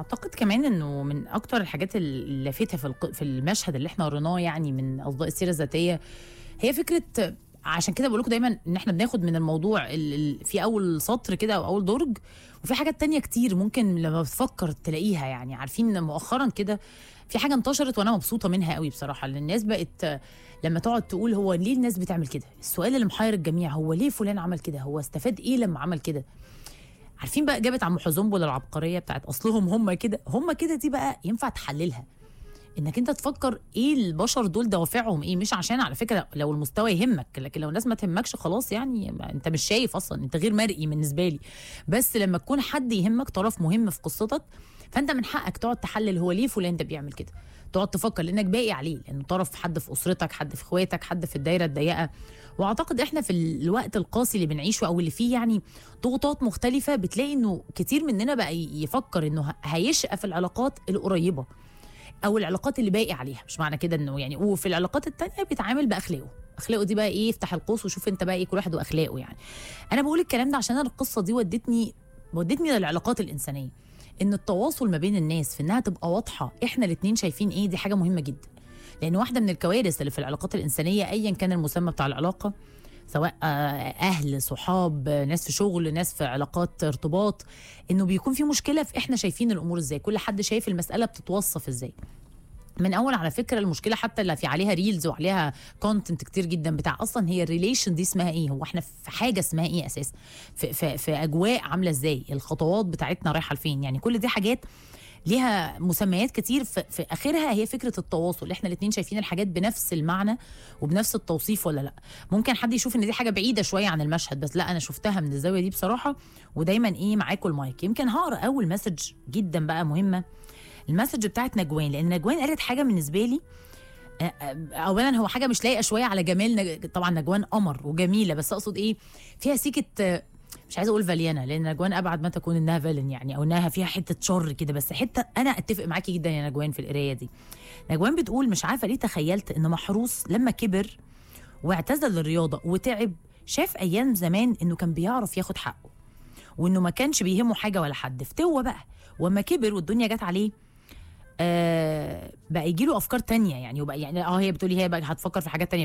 اعتقد كمان انه من اكتر الحاجات اللافته في الق- في المشهد اللي احنا قريناه يعني من اصداء السيره الذاتيه هي فكره عشان كده بقول لكم دايما ان احنا بناخد من الموضوع ال- ال- في اول سطر كده او اول درج وفي حاجات تانية كتير ممكن لما بتفكر تلاقيها يعني عارفين ان مؤخرا كده في حاجه انتشرت وانا مبسوطه منها قوي بصراحه لان الناس بقت لما تقعد تقول هو ليه الناس بتعمل كده السؤال اللي محير الجميع هو ليه فلان عمل كده هو استفاد ايه لما عمل كده عارفين بقى اجابه عم حزنبل العبقريه بتاعت اصلهم هم كده هم كده دي بقى ينفع تحللها انك انت تفكر ايه البشر دول دوافعهم ايه مش عشان على فكره لو المستوى يهمك لكن لو الناس ما تهمكش خلاص يعني ما انت مش شايف اصلا انت غير مرئي بالنسبه لي بس لما تكون حد يهمك طرف مهم في قصتك فانت من حقك تقعد تحلل هو ليه فلان ده بيعمل كده تقعد تفكر لانك باقي عليه لانه طرف حد في اسرتك حد في اخواتك حد في الدايره الضيقه واعتقد احنا في الوقت القاسي اللي بنعيشه او اللي فيه يعني ضغوطات مختلفه بتلاقي انه كتير مننا بقى يفكر انه ه- هيشقى في العلاقات القريبه او العلاقات اللي باقي عليها مش معنى كده انه يعني وفي العلاقات التانية بيتعامل باخلاقه اخلاقه دي بقى ايه افتح القوس وشوف انت بقى ايه كل واحد واخلاقه يعني انا بقول الكلام ده عشان انا القصه دي ودتني ودتني للعلاقات الانسانيه ان التواصل ما بين الناس في انها تبقى واضحه احنا الاتنين شايفين ايه دي حاجه مهمه جدا لان واحده من الكوارث اللي في العلاقات الانسانيه ايا كان المسمى بتاع العلاقه سواء آه، اهل صحاب آه، ناس في شغل ناس في علاقات ارتباط انه بيكون في مشكله في احنا شايفين الامور ازاي كل حد شايف المساله بتتوصف ازاي من اول على فكره المشكله حتى اللي في عليها ريلز وعليها كونتنت كتير جدا بتاع اصلا هي الريليشن دي اسمها ايه هو احنا في حاجه اسمها ايه اساسا في, في, في اجواء عامله ازاي الخطوات بتاعتنا رايحه لفين يعني كل دي حاجات ليها مسميات كتير في, في اخرها هي فكره التواصل احنا الاثنين شايفين الحاجات بنفس المعنى وبنفس التوصيف ولا لا ممكن حد يشوف ان دي حاجه بعيده شويه عن المشهد بس لا انا شفتها من الزاويه دي بصراحه ودايما ايه معاكم المايك يمكن هقرا اول مسج جدا بقى مهمه المسج بتاعت نجوان لان نجوان قالت حاجه بالنسبه لي آه، آه، اولا هو حاجه مش لايقه شويه على جمال نج... طبعا نجوان قمر وجميله بس اقصد ايه فيها سيكه آه، مش عايزه اقول فاليانا لان نجوان ابعد ما تكون انها فالن يعني او انها فيها حته شر كده بس حته انا اتفق معاكي جدا يا نجوان في القرايه دي نجوان بتقول مش عارفه ليه تخيلت ان محروس لما كبر واعتزل الرياضه وتعب شاف ايام زمان انه كان بيعرف ياخد حقه وانه ما كانش بيهمه حاجه ولا حد فتوه بقى وما كبر والدنيا جت عليه آه بقى يجي له افكار تانية يعني وبقى يعني اه هي بتقولي هي بقى هتفكر في حاجات تانية